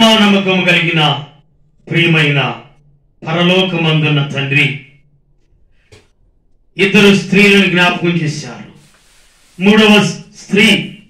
కృపా నమ్మకం కలిగిన ప్రియమైన పరలోకమందున్న తండ్రి ఇద్దరు స్త్రీలను జ్ఞాపకం చేశారు మూడవ స్త్రీ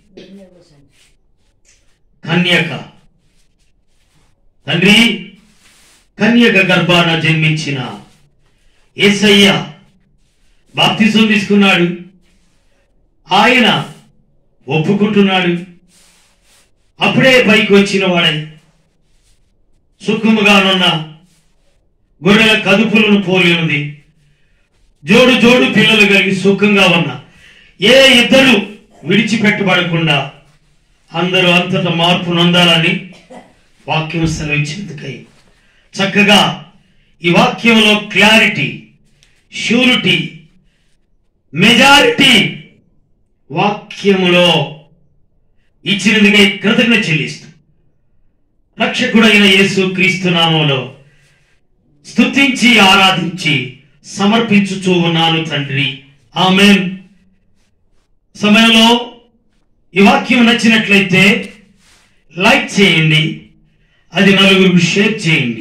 కన్యక తండ్రి కన్యక గర్భాన జన్మించిన ఏసయ్య బాప్తిజం తీసుకున్నాడు ఆయన ఒప్పుకుంటున్నాడు అప్పుడే పైకి వచ్చిన వాడై సుఖముగానున్న గొర్రెల కదుపులను పోలి ఉంది జోడు జోడు పిల్లలు కలిగి సుఖంగా ఉన్న ఏ ఇద్దరు విడిచిపెట్టబడకుండా అందరూ అంతటా మార్పు నొందాలని వాక్యం సెలవించేందుకై చక్కగా ఈ వాక్యంలో క్లారిటీ షూరిటీ మెజారిటీ వాక్యములో ఇచ్చినందుకే కృతజ్ఞత చెల్లిస్తూ రక్షకుడైన యేసు క్రీస్తు నామంలో స్తుతించి ఆరాధించి సమర్పించుచూ ఉన్నాను తండ్రి ఆమెన్ సమయంలో ఈ వాక్యం నచ్చినట్లయితే లైక్ చేయండి అది నలుగురికి షేర్ చేయండి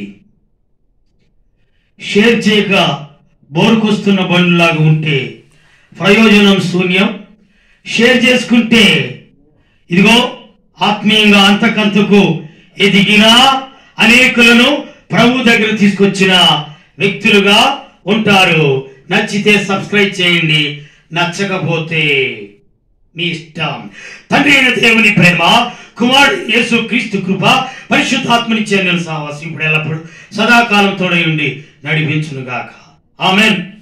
షేర్ చేయక బోరుకొస్తున్న బండ్లాగా ఉంటే ప్రయోజనం శూన్యం షేర్ చేసుకుంటే ఇదిగో ఆత్మీయంగా అంతకంతకు ఎదిగిన అనేకులను ప్రభు దగ్గర తీసుకొచ్చిన వ్యక్తులుగా ఉంటారు నచ్చితే సబ్స్క్రైబ్ చేయండి నచ్చకపోతే మీ ఇష్టం తండ్రి అయిన దేవుని ప్రేమ కుమారుడు యేసు క్రీస్తు కృప పరిశుద్ధాత్మని చెందిన సావాసం ఇప్పుడు ఎల్లప్పుడు సదాకాలం తోడై ఉండి నడిపించునుగాక ఆమెన్